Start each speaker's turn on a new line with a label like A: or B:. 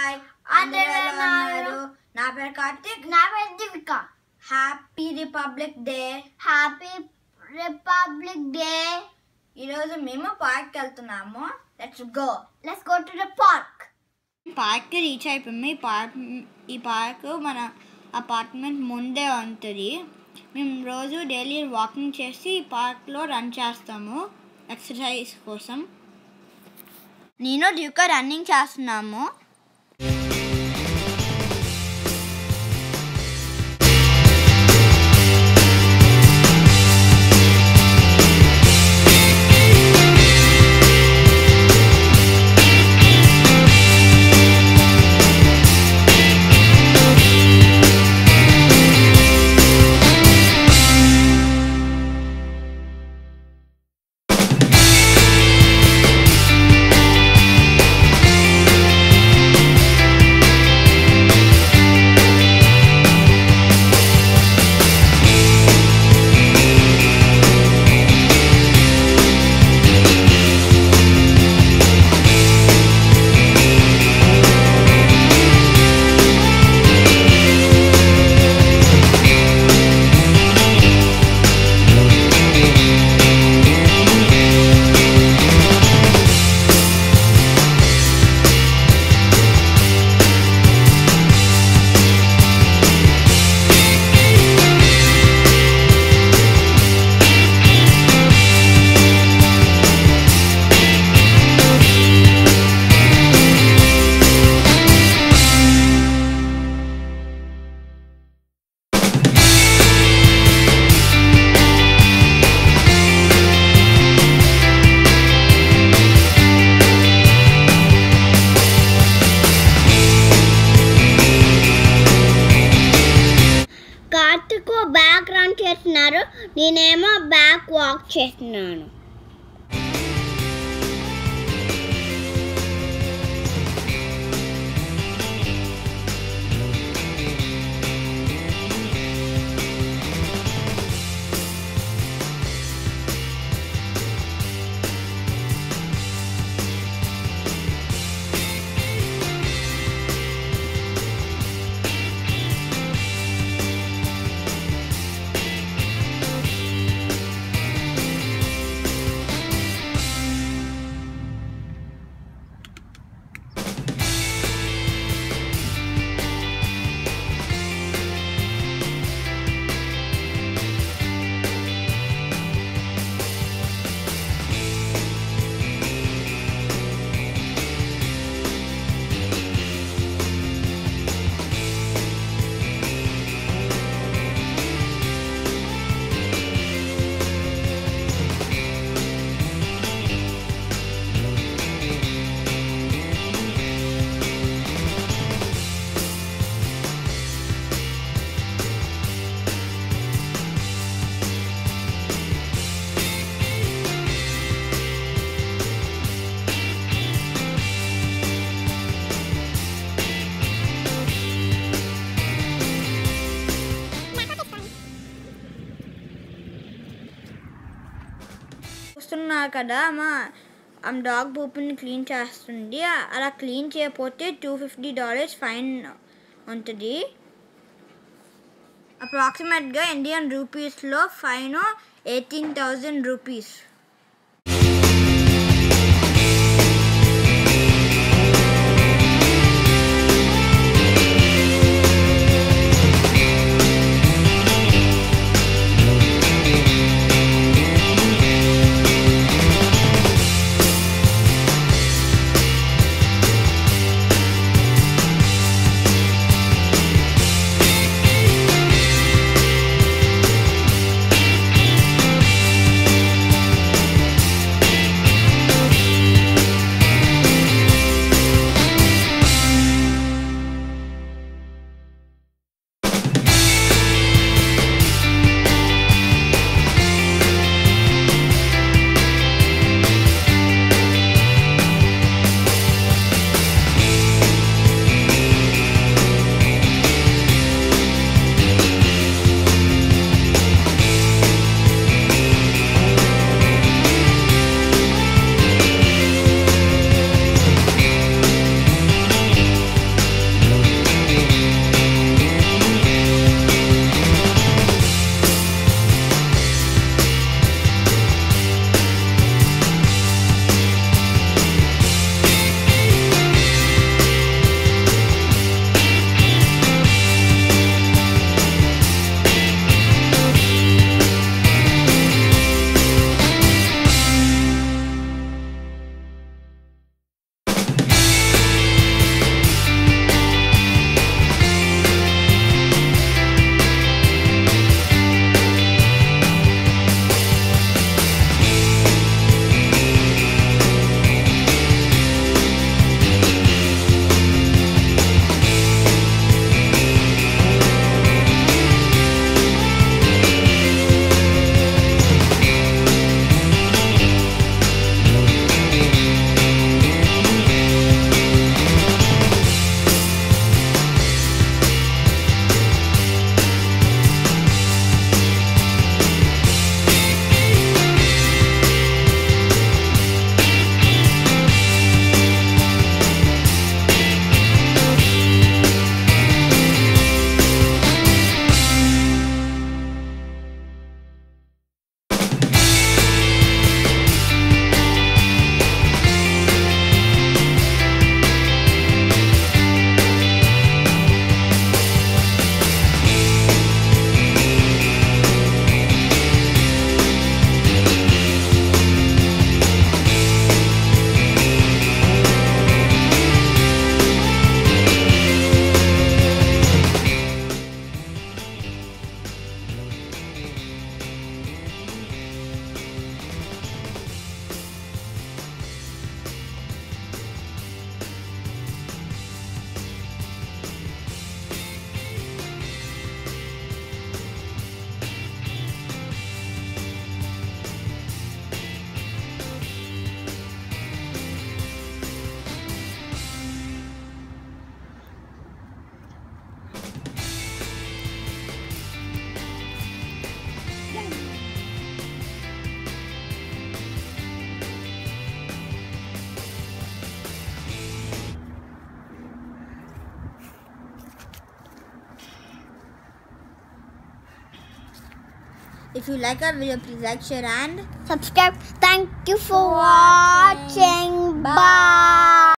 A: Hi అందరూ ఎలా ఉన్నారు నా పేరు కార్తిక్
B: నా పేరు Divika
A: happy republic day
B: happy republic day
A: ఈరోజు మేము పార్క్ వెళ్తున్నాము let's go
B: let's go to the park
C: పార్క్కి రీచ్ అయిపోయాము ఈ పార్క్ ఈ పార్క్ మన అపార్ట్మెంట్ ముందే ఉంటుంది మేము రోజు డైలీ వాకింగ్ చేసి ఈ పార్క్లో రన్ చేస్తాము ఎక్సర్సైజ్ కోసం నేను డ్యూక రన్నింగ్ చేస్తున్నాము
B: కార్తిక్ బ్యాక్ రన్ చేస్తున్నారు నేనేమో బ్యాక్ వాక్ చేస్తున్నాను
C: చూస్తున్నారు కదా మా ఆమె డాగ్ బూపుని క్లీన్ చేస్తుంది అలా క్లీన్ చేయకపోతే టూ ఫిఫ్టీ డాలర్స్ ఫైన్ ఉంటుంది అప్రాక్సిమేట్గా ఇండియన్ రూపీస్లో ఫైన్ ఎయిటీన్ థౌజండ్ రూపీస్
B: ఆ
C: If you like our video, please like, share, and
B: Subscribe. Thank you for
C: watching.
B: watching. Bye.